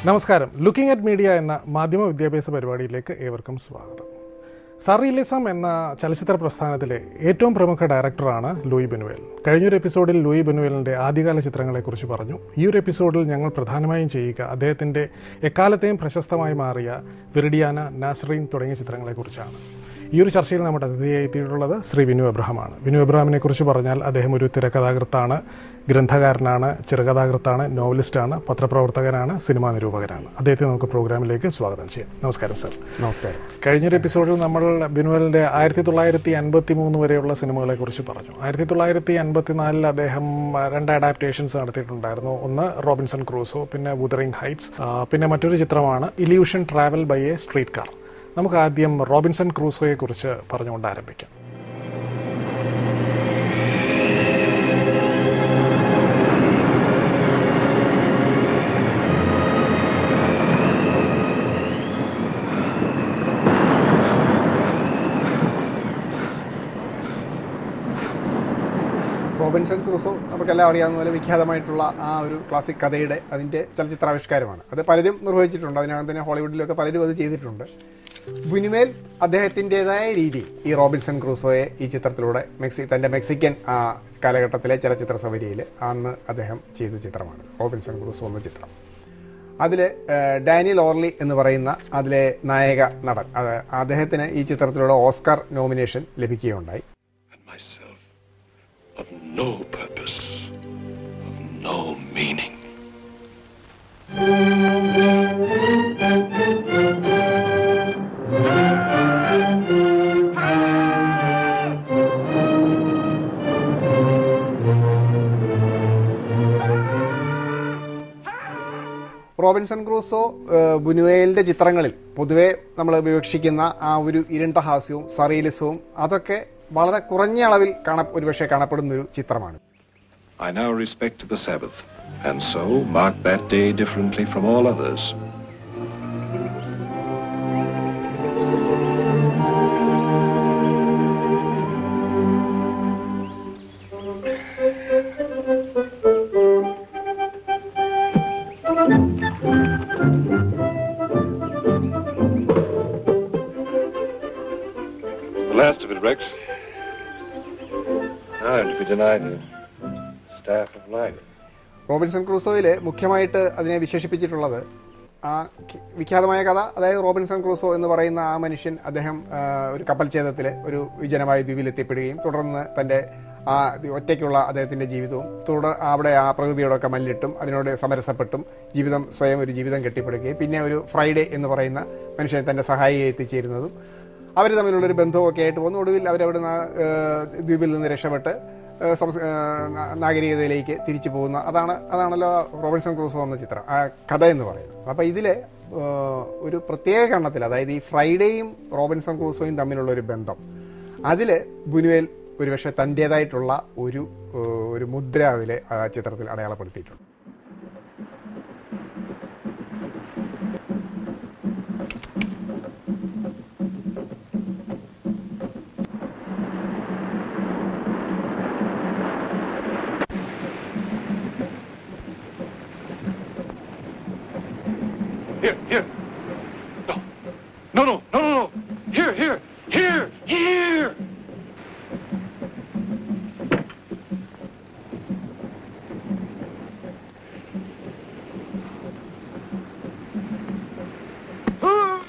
നമസ്കാരം looking at media എന്ന മാധ്യമ വിദ്യാഭ്യാസ പരിപാടിയിലേക്ക് ഏവർക്കും സ്വാഗതം സറിയലിസം എന്ന ചലച്ചിത്ര പ്രസ്ഥാനത്തിലെ ഏറ്റവും പ്രമുഖ ഡയറക്ടറാണ് ലൂയി ബെനുവേൽ കഴിഞ്ഞൊരു എപ്പിസോഡിൽ ലൂയി ബെനുവേലിൻ്റെ ആദ്യകാല ചിത്രങ്ങളെക്കുറിച്ച് പറഞ്ഞു ഈ ഒരു എപ്പിസോഡിൽ ഞങ്ങൾ പ്രധാനമായും ചെയ്യുക അദ്ദേഹത്തിൻ്റെ എക്കാലത്തെയും പ്രശസ്തമായി മാറിയ വിറിഡിയാന നാസറീൻ തുടങ്ങിയ ചിത്രങ്ങളെക്കുറിച്ചാണ് ഈ ഒരു ചർച്ചയിൽ നമ്മുടെ അതിഥിയായി എത്തിയിട്ടുള്ളത് ശ്രീ വിനു എബ്രഹാമാണ് വിനു എബ്രഹാമിനെ കുറിച്ച് പറഞ്ഞാൽ അദ്ദേഹം ഒരു തിരക്കഥാകൃത്താണ് ഗ്രന്ഥകാരനാണ് ചെറുകഥാകൃത്താണ് നോവലിസ്റ്റാണ് പത്രപ്രവർത്തകനാണ് സിനിമാ നിരൂപകനാണ് അദ്ദേഹത്തെ നമുക്ക് പ്രോഗ്രാമിലേക്ക് സ്വാഗതം ചെയ്യാം നമസ്കാരം സർ നമസ്കാരം കഴിഞ്ഞൊരു എപ്പിസോഡിൽ നമ്മൾ ബിനുവലിൻ്റെ ആയിരത്തി തൊള്ളായിരത്തി അൻപത്തി മൂന്ന് വരെയുള്ള സിനിമകളെ കുറിച്ച് പറഞ്ഞു ആയിരത്തി തൊള്ളായിരത്തി അൻപത്തി നാലിൽ അദ്ദേഹം ആ, രണ്ട് അഡാപ്റ്റേഷൻസ് നടത്തിയിട്ടുണ്ടായിരുന്നു ഒന്ന് റോബിൻസൺ ക്രൂസോ പിന്നെ വുദറിംഗ് ഹൈറ്റ്സ് ആ, പിന്നെ മറ്റൊരു ചിത്രമാണ് illusion travel by a street car നമുക്ക് ആദ്യം റോബിൻസൺ ക്രൂസോയെ കുറിച്ച് പറഞ്ഞുകൊണ്ട് ആരംഭിക്കാം റോബിൻസൺ ക്രൂസോ നമുക്കെല്ലാം അറിയാവുന്ന പോലെ വിഖ്യാതമായിട്ടുള്ള ആ ഒരു ക്ലാസിക് കഥയുടെ അതിൻ്റെ ചലച്ചിത്രാവിഷ്കാരമാണ് അത് പലരും നിർവഹിച്ചിട്ടുണ്ട് അതിനകം തന്നെ ഹോളിവുഡിലൊക്കെ പലരും അത് ചെയ്തിട്ടുണ്ട് ബുനുമേൽ അദ്ദേഹത്തിൻ്റെതായ രീതി ഈ റോബിൻസൺ ക്രൂസോയെ ഈ ചിത്രത്തിലൂടെ മെക്സി തൻ്റെ മെക്സിക്കൻ ആ, കാലഘട്ടത്തിലെ ചലച്ചിത്ര സവരിയിൽ അന്ന് അദ്ദേഹം ചെയ്ത ചിത്രമാണ് റോബിൻസൺ ക്രൂസോ എന്ന ചിത്രം അതിൽ ഡാനിയൽ ഓർലി എന്ന് പറയുന്ന അതിലെ നായക നടൻ അത് അദ്ദേഹത്തിന് ഈ ചിത്രത്തിലൂടെ ഓസ്കാർ നോമിനേഷൻ ലഭിക്കുകയുണ്ടായി and myself of no purpose, of no meaning. Robinson Crusoe ഏഹ്, ബുനുവേലിന്റെ ചിത്രങ്ങളിൽ പൊതുവെ നമ്മൾ വിവക്ഷിക്കുന്ന ആ ഒരു ഇരുണ്ട ഹാസ്യവും സറീലിസവും അതൊക്കെ വളരെ കുറഞ്ഞ അളവിൽ കാണ ഒരുപക്ഷെ കാണപ്പെടുന്ന ഒരു ചിത്രമാണ് I now respect the Sabbath, and so mark that day differently from all others. The last of it, Rex. Now to be denied the staff of life. Robinson ക്രൂസോയിൽ മുഖ്യമായിട്ട് അതിനെ വിശേഷിപ്പിച്ചിട്ടുള്ളത് ആ കി- വിഖ്യാതമായ കഥ അതായത് റോബിൻസൺ ക്രൂസോ എന്ന് പറയുന്ന ആ മനുഷ്യൻ അദ്ദേഹം ആ, ഒരു കപ്പൽ ഛേദത്തിൽ ഒരു വിജനമായ ദ്വീപിൽ എത്തിപ്പെടുകയും തുടർന്ന് തൻ്റെ ആ ദി- ഒറ്റയ്ക്കുള്ള അദ്ദേഹത്തിൻ്റെ ജീവിതവും തുടർ അവിടെ ആ പ്രകൃതിയോടൊക്കെ മല്ലിട്ടും അതിനോട് സമരസപ്പെട്ടും ജീവിതം സ്വയം ഒരു ജീവിതം കെട്ടിപ്പടുക്കുകയും പിന്നെ ഒരു ഫ്രൈഡേ എന്ന് പറയുന്ന മനുഷ്യൻ തൻ്റെ സഹായിയെ എത്തിച്ചേരുന്നതും അവർ തമ്മിലുള്ളൊരു ബന്ധമൊക്കെ ആയിട്ട് പോകുന്നു ഒടുവിൽ അവരവിടെ നിന്ന് ദ്വീപിൽ നിന്ന് രക്ഷപ്പെട്ട് ഏഹ് സംസ്- ഏഹ് നാ- നാഗരികതയിലേക്ക് തിരിച്ചു പോകുന്ന അതാണ് അതാണല്ലോ റോബിൻസൺ ക്രൂസോ എന്ന ചിത്രം ആ കഥ എന്ന് പറയുന്നത് അപ്പോൾ ഇതിലെ ഏഹ് ഒരു പ്രത്യേക കണ്ണത്തിൽ അതായത് ഈ ഫ്രൈഡേയും റോബിൻസൺ ക്രൂസോയും തമ്മിലുള്ള ഒരു ബന്ധം അതിൽ ബുനുവേൽ ഒരുപക്ഷെ തൻ്റേതായിട്ടുള്ള ഒരു ഏഹ് ഒരു മുദ്ര അതിൽ ആ ചിത്രത്തിൽ അടയാളപ്പെടുത്തിയിട്ടുണ്ട് Here, here. No. No, no, no, no, no. Here, here, here, here. Ah!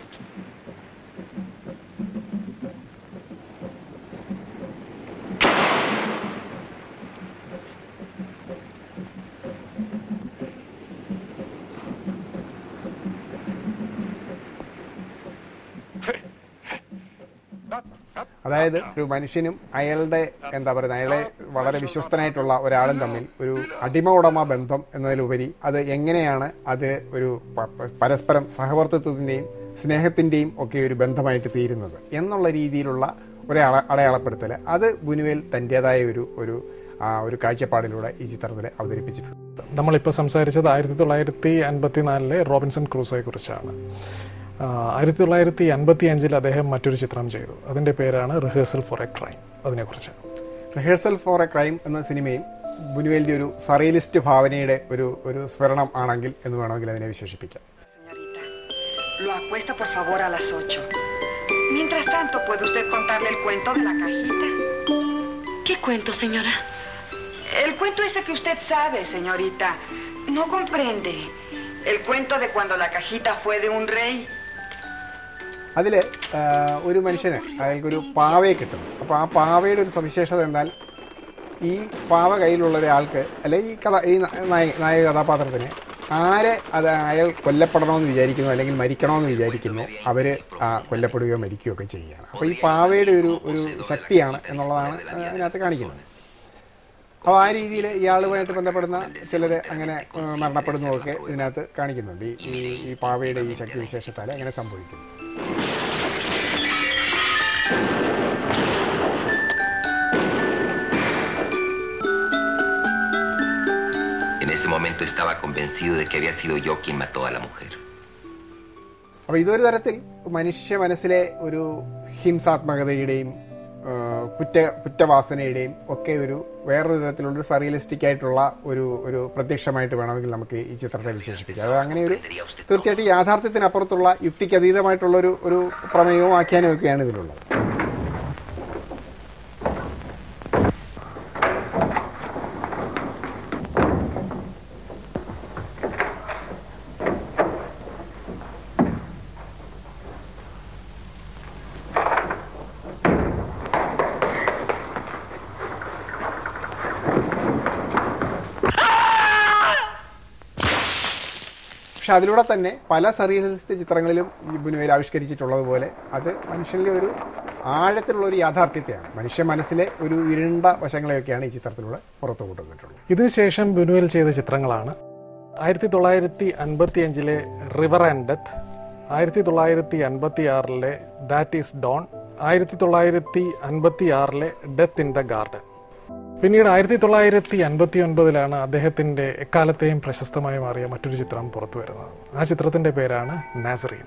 അതായത് ഒരു മനുഷ്യനും അയാളുടെ എന്താ പറയുക അയാളെ വളരെ വിശ്വസ്തനായിട്ടുള്ള ഒരാളും തമ്മിൽ ഒരു അടിമ ഉടമ ബന്ധം എന്നതിലുപരി അത് എങ്ങനെയാണ് അത് ഒരു പ- പ- പരസ്പരം സഹവർത്തിത്വത്തിൻ്റെയും സ്നേഹത്തിൻ്റെയും ഒക്കെ ഒരു ബന്ധമായിട്ട് തീരുന്നത് എന്നുള്ള രീതിയിലുള്ള ഒരു അള അടയാളപ്പെടുത്തൽ അത് ബുനുവേൽ തൻ്റേതായ ഒരു ഒരു ആ, ഒരു കാഴ്ചപ്പാടിലൂടെ ഈ ചിത്രത്തിൽ അവതരിപ്പിച്ചിട്ടുണ്ട് നമ്മളിപ്പോൾ സംസാരിച്ചത് ആയിരത്തി തൊള്ളായിരത്തി അൻപത്തി നാലിലെ റോബിൻസൺ ക്രൂസോയെ കുറിച്ചാണ് ആയിരത്തി തൊള്ളായിരത്തി അൻപത്തി അഞ്ചിൽ അദ്ദേഹം മറ്റൊരു ചിത്രം ചെയ്തു അതിൻ്റെ പേരാണ് റിഹേഴ്സൽ ഫോർ എ ക്രൈം അതിനെക്കുറിച്ച് റിഹേഴ്സൽ ഫോർ എ ക്രൈം എന്ന സിനിമയും ബുനുവേലിൻ്റെ ഒരു സറിയലിസ്റ്റ് ഭാവനയുടെ ഒരു ഒരു സ്ഫുരണം ആണെങ്കിൽ എന്ന് വേണമെങ്കിൽ അതിനെ വിശേഷിപ്പിക്കാം Lo acuesta por favor a las ocho. Mientras tanto, ¿puede usted contarle el cuento de la cajita? ¿Qué cuento, señora? El cuento ese que usted sabe, señorita. No comprende. El cuento de cuando la cajita fue de un rey. അതിൽ ഒരു മനുഷ്യന് അയാൾക്കൊരു പാവയെ കിട്ടും അപ്പോൾ ആ പാവയുടെ ഒരു സവിശേഷത എന്നാൽ ഈ പാവ കയ്യിലുള്ള ഒരാൾക്ക് അല്ലെങ്കിൽ ഈ കഥ ഈ നായക നായക കഥാപാത്രത്തിന് ആരെ അത് അയാൾ കൊല്ലപ്പെടണമെന്ന് വിചാരിക്കുന്നു അല്ലെങ്കിൽ മരിക്കണമെന്ന് വിചാരിക്കുന്നു അവർ കൊല്ലപ്പെടുകയോ മരിക്കുകയോ ഒക്കെ ചെയ്യുകയാണ് അപ്പോൾ ഈ പാവയുടെ ഒരു ഒരു ശക്തിയാണ് എന്നുള്ളതാണ് അതിനകത്ത് കാണിക്കുന്നത് അപ്പോൾ ആ രീതിയിൽ ഇയാളുമായിട്ട് ബന്ധപ്പെടുന്ന ചിലർ അങ്ങനെ ആ, മരണപ്പെടുന്നതൊക്കെ ഇതിനകത്ത് കാണിക്കുന്നുണ്ട് ഈ ഈ ഈ പാവയുടെ ഈ ശക്തി വിശേഷത്താൽ അങ്ങനെ സംഭവിക്കുന്നു En ese momento estaba convencido de que había sido yo quien mató a la mujer. അപ്പോൾ ഇതൊരു തരത്തിൽ മനുഷ്യ മനസ്സിലെ ഒരു ഹിംസാത്മകതയുടെയും ആ, കുറ്റ കുറ്റവാസനയുടെയും ഒക്കെ ഒരു വേറൊരു തരത്തിലുള്ള ഒരു സറിയലിസ്റ്റിക് ആയിട്ടുള്ള ഒരു ഒരു പ്രത്യക്ഷമായിട്ട് വേണമെങ്കിൽ നമുക്ക് ഈ ചിത്രത്തെ വിശേഷിപ്പിക്കാം അത് അങ്ങനെ ഒരു തീർച്ചയായിട്ടും യാഥാർത്ഥ്യത്തിനപ്പുറത്തുള്ള യുക്തിക്ക് അതീതമായിട്ടുള്ള ഒരു ഒരു പ്രമേയവും ആഖ്യാനവും ഒക്കെയാണ് ഇതിലുള്ളത് പക്ഷെ അതിലൂടെ തന്നെ പല സറിയലിസ്റ്റ് ചിത്രങ്ങളിലും ഈ ബുനുവേൽ ആവിഷ്കരിച്ചിട്ടുള്ളതുപോലെ അത് മനുഷ്യനിലെ ഒരു ആഴത്തിലുള്ള ഒരു യാഥാർത്ഥ്യത്തെയാണ് മനുഷ്യ മനസ്സിലെ ഒരു ഇരുണ്ട വശങ്ങളെയൊക്കെയാണ് ഈ ചിത്രത്തിലൂടെ പുറത്തു കൊണ്ടുവന്നിട്ടുള്ളത് ഇതിനുശേഷം ബുനുവൽ ചെയ്ത ചിത്രങ്ങളാണ് ആയിരത്തി തൊള്ളായിരത്തി അൻപത്തി അഞ്ചിലെ റിവർ ആൻഡ് ഡെത്ത് ആയിരത്തി തൊള്ളായിരത്തി അൻപത്തി ആറിലെ ദാറ്റ് ഈസ് ഡോൺ ആയിരത്തി തൊള്ളായിരത്തി അൻപത്തി ആറിലെ ഡെത്ത് ഇൻ ദ ഗാർഡൻ പിന്നീട് ആയിരത്തി തൊള്ളായിരത്തി അൻപത്തി ഒൻപതിലാണ് അദ്ദേഹത്തിന്റെ എക്കാലത്തെയും പ്രശസ്തമായി മാറിയ മറ്റൊരു ചിത്രം പുറത്തു വരുന്നത് ആ ചിത്രത്തിന്റെ പേരാണ് Nazarin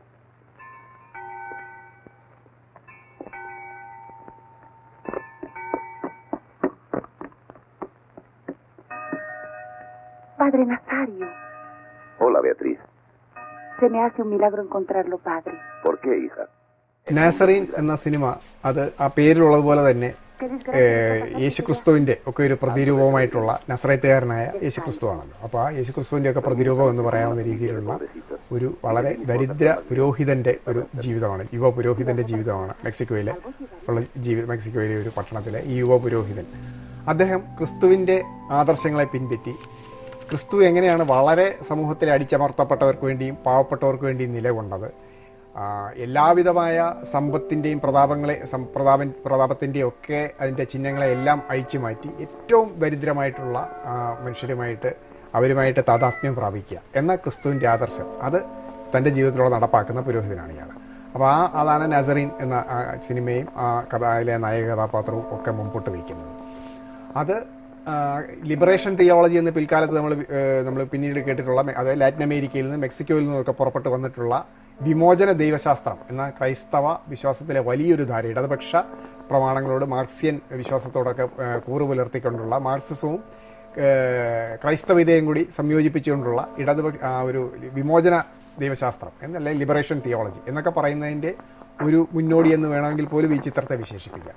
Padre Nazario, Hola, Beatriz. se me hace un milagro encontrarlo, padre. ¿Por qué, hija? Nazarin എന്ന സിനിമ അത് ആ പേരിലുള്ളതുപോലെ തന്നെ Qué ഏഹ്, desgracia. യേശുക്രിസ്തുവിന്റെ ഒക്കെ ഒരു പ്രതിരൂപമായിട്ടുള്ള നസ്രയത്തുകാരനായ യേശുക്രിസ്തുവാണല്ലോ അപ്പോൾ ആ യേശുക്രിസ്തുവിന്റെ ഒക്കെ പ്രതിരൂപം എന്ന് പറയാവുന്ന രീതിയിലുള്ള ഒരു വളരെ ദരിദ്ര പുരോഹിതന്റെ ഒരു ജീവിതമാണ് യുവ പുരോഹിതന്റെ ജീവിതമാണ് മെക്സിക്കോയിലെ ഉള്ള ജീവി മെക്സിക്കോയിലെ ഒരു പട്ടണത്തിലെ ഈ യുവ പുരോഹിതൻ അദ്ദേഹം ക്രിസ്തുവിന്റെ ആദർശങ്ങളെ പിൻപറ്റി ക്രിസ്തു എങ്ങനെയാണ് വളരെ സമൂഹത്തിൽ അടിച്ചമർത്തപ്പെട്ടവർക്ക് വേണ്ടിയും പാവപ്പെട്ടവർക്ക് വേണ്ടിയും നിലകൊണ്ടത് ആ, എല്ലാവിധമായ സമ്പത്തിൻ്റെയും പ്രതാപങ്ങളെ സം- പ്രതാപൻ പ്രതാപത്തിൻ്റെയും ഒക്കെ അതിൻ്റെ ചിഹ്നങ്ങളെ എല്ലാം അഴിച്ചു മാറ്റി ഏറ്റവും ദരിദ്രമായിട്ടുള്ള ആ, മനുഷ്യരുമായിട്ട് അവരുമായിട്ട് താതാത്മ്യം പ്രാപിക്കുക എന്ന ക്രിസ്തുവിൻ്റെ ആദർശം അത് തൻ്റെ ജീവിതത്തിലൂടെ നടപ്പാക്കുന്ന പുരോഹിതനാണ് ഇയാൾ അപ്പോൾ ആ അതാണ് നസറീൻ എന്ന ആ സിനിമയും ആ കഥയിലെ നായക കഥാപാത്രവും ഒക്കെ മുമ്പോട്ട് വയ്ക്കുന്നത് അത് ലിബറേഷൻ തിയോളജി എന്ന് പിൽക്കാലത്ത് നമ്മൾ നമ്മൾ പിന്നീട് കേട്ടിട്ടുള്ള മെ- അത് ലാറ്റിൻ അമേരിക്കയിൽ നിന്ന് മെക്സിക്കോയിൽ നിന്നൊക്കെ പുറപ്പെട്ട് വന്നിട്ടുള്ള വിമോചന ദൈവശാസ്ത്രം എന്ന ക്രൈസ്തവ വിശ്വാസത്തിലെ വലിയൊരു ധാര ഇടതുപക്ഷ പ്രമാണങ്ങളോട് മാർക്സിയൻ വിശ്വാസത്തോടൊക്കെ ആ, കൂറു പുലർത്തിക്കൊണ്ടുള്ള മാർക്സിസവും ആ, ക്രൈസ്തവിതയും കൂടി സംയോജിപ്പിച്ചുകൊണ്ടുള്ള ഇടതുപക്ഷ ആ, ഒരു വിമോചന ദൈവശാസ്ത്രം എന്നല്ല ലിബറേഷൻ തിയോളജി എന്നൊക്കെ പറയുന്നതിൻ്റെ ഒരു മുന്നോടി എന്ന് വേണമെങ്കിൽ പോലും ഈ ചിത്രത്തെ വിശേഷിപ്പിക്കാം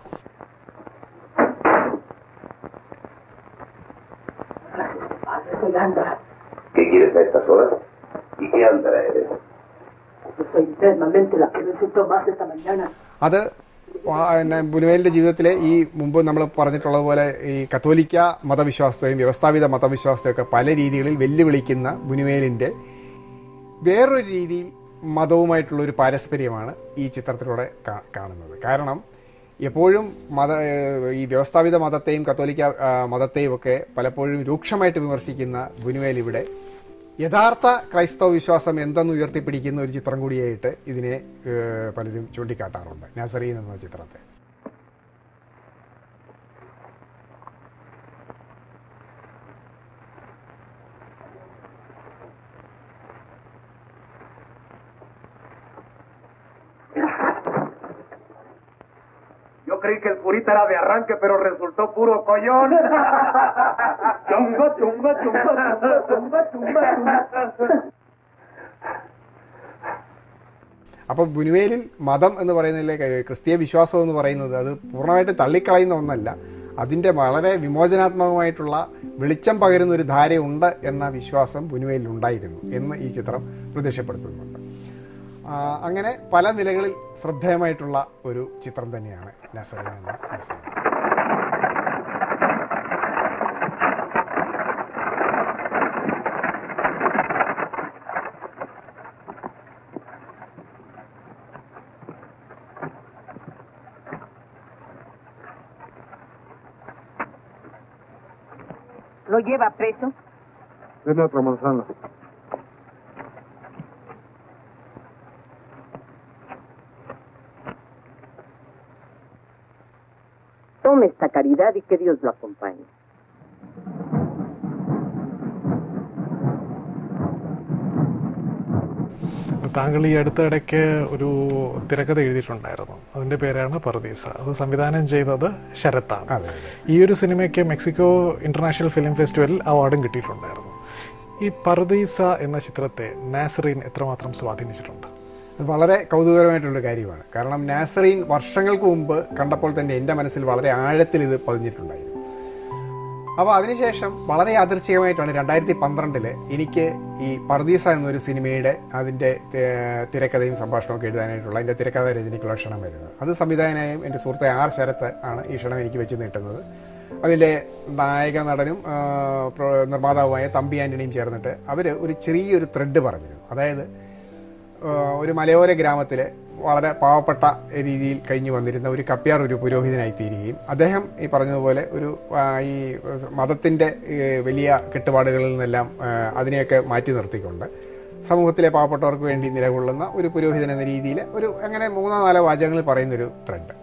Soy Andra. ¿Qué quieres a estas horas? ¿Y qué Andra eres? Soy internamente la que resultó más esta mañana. അത് ആ- പിന്നെ ബുനുവേലിന്റെ ജീവിതത്തിലെ ഈ മുമ്പ് നമ്മൾ പറഞ്ഞിട്ടുള്ളതുപോലെ ഈ കത്തോലിക്ക മതവിശ്വാസത്തെയും വ്യവസ്ഥാപിത മതവിശ്വാസത്തെയും ഒക്കെ പല രീതികളിൽ വെല്ലുവിളിക്കുന്ന ബുനുവേലിന്റെ വേറൊരു രീതിയിൽ മതവുമായിട്ടുള്ള ഒരു പാരസ്പര്യമാണ് ഈ ചിത്രത്തിലൂടെ കാ- കാണുന്നത് കാരണം എപ്പോഴും മത ഏഹ് ഈ വ്യവസ്ഥാപിത മതത്തെയും കത്തോലിക്ക ആ, മതത്തെയും ഒക്കെ പലപ്പോഴും രൂക്ഷമായിട്ട് വിമർശിക്കുന്ന ബുനുവേൽ ഇവിടെ യഥാർത്ഥ ക്രൈസ്തവ വിശ്വാസം എന്തെന്ന് ഉയർത്തിപ്പിടിക്കുന്ന ഒരു ചിത്രം കൂടിയായിട്ട് ഇതിനെ ഏഹ്, പലരും ചൂണ്ടിക്കാട്ടാറുണ്ട് നാസറീൻ എന്ന ചിത്രത്തെ Yo creí que el curita era de arranque, pero resultó puro collón. chunga, chunga, chunga, chunga, chunga, chunga, chunga. അപ്പോൾ ബുനുവേലിൽ മതം എന്ന് പറയുന്നതിലെ ക്രിസ്തീയ വിശ്വാസം എന്ന് പറയുന്നത് അത് പൂർണ്ണമായിട്ട് തള്ളിക്കളയുന്ന ഒന്നല്ല അതിൻ്റെ വളരെ വിമോചനാത്മകമായിട്ടുള്ള വെളിച്ചം പകരുന്ന ഒരു ധാരയുണ്ട് എന്ന വിശ്വാസം ബുനുവേലിൽ ഉണ്ടായിരുന്നു എന്ന് ഈ ചിത്രം പ്രത്യക്ഷപ്പെടുത്തുന്നുണ്ട് ആ, അങ്ങനെ പല നിലകളിൽ ശ്രദ്ധേയമായിട്ടുള്ള ഒരു ചിത്രം തന്നെയാണ് നസറിൻ എന്ന ഈ സിനിമ ¿Lo lleva preso? Deme otra manzana. Tome esta caridad y que Dios lo acompañe. താങ്കൾ ഈ അടുത്തിടയ്ക്ക് ഒരു തിരക്കഥ എഴുതിയിട്ടുണ്ടായിരുന്നു അതിന്റെ പേരാണ് പർദീസ അത് സംവിധാനം ചെയ്തത് ശരത്താണ് അതെ അതെ ഈ ഒരു സിനിമയ്ക്ക് മെക്സിക്കോ ഇന്റർനാഷണൽ ഫിലിം ഫെസ്റ്റിവലിൽ അവാർഡും കിട്ടിയിട്ടുണ്ടായിരുന്നു ഈ പർദീസ എന്ന ചിത്രത്തെ നാസറീൻ എത്രമാത്രം സ്വാധീനിച്ചിട്ടുണ്ട് അത് വളരെ കൗതുകകരമായിട്ടുള്ള കാര്യമാണ് കാരണം നാസറീൻ വർഷങ്ങൾക്ക് മുമ്പ് കണ്ടപ്പോൾ തന്നെ എൻ്റെ മനസ്സിൽ വളരെ ആഴത്തിൽ ഇത് പതിഞ്ഞിട്ടുണ്ടായിരുന്നു അപ്പോൾ അതിനുശേഷം വളരെ യാദൃച്ഛികമായിട്ടാണ് രണ്ടായിരത്തി പന്ത്രണ്ടില് എനിക്ക് ഈ പർദീസ എന്നൊരു സിനിമയുടെ അതിൻ്റെ തി- തിരക്കഥയും സംഭാഷണവും ഒക്കെ എഴുതാനായിട്ടുള്ള അതിൻ്റെ തിരക്കഥ രചനയ്ക്കുള്ള ക്ഷണം വരുന്നത് അത് സംവിധായകനായും എൻ്റെ സുഹൃത്തെ ആർ ശരത്ത് ആണ് ഈ ക്ഷണം എനിക്ക് വെച്ച് നീട്ടുന്നത് അതിലെ നായക നടനും ആ, പ്രൊ- നിർമ്മാതാവുമായ തമ്പി ആൻ്റണിയും ചേർന്നിട്ട് അവർ ഒരു ചെറിയൊരു ത്രെഡ് പറഞ്ഞിരുന്നു അതായത് ആഹ് ഒരു മലയോര ഗ്രാമത്തിൽ വളരെ പാവപ്പെട്ട രീതിയിൽ കഴിഞ്ഞു വന്നിരുന്ന ഒരു കപ്യാർ ഒരു പുരോഹിതനായി തീരുകയും അദ്ദേഹം ഈ പറഞ്ഞതുപോലെ ഒരു ആഹ് ഈ മതത്തിൻ്റെ വലിയ കെട്ടുപാടുകളിൽ നിന്നെല്ലാം ആഹ് അതിനെയൊക്കെ മാറ്റി നിർത്തിക്കൊണ്ട് സമൂഹത്തിലെ പാവപ്പെട്ടവർക്ക് വേണ്ടി നിലകൊള്ളുന്ന ഒരു പുരോഹിതൻ എന്ന രീതിയിൽ ഒരു അങ്ങനെ മൂന്നോ നാലോ വാചകങ്ങളിൽ പറയുന്നൊരു ട്രെൻഡ്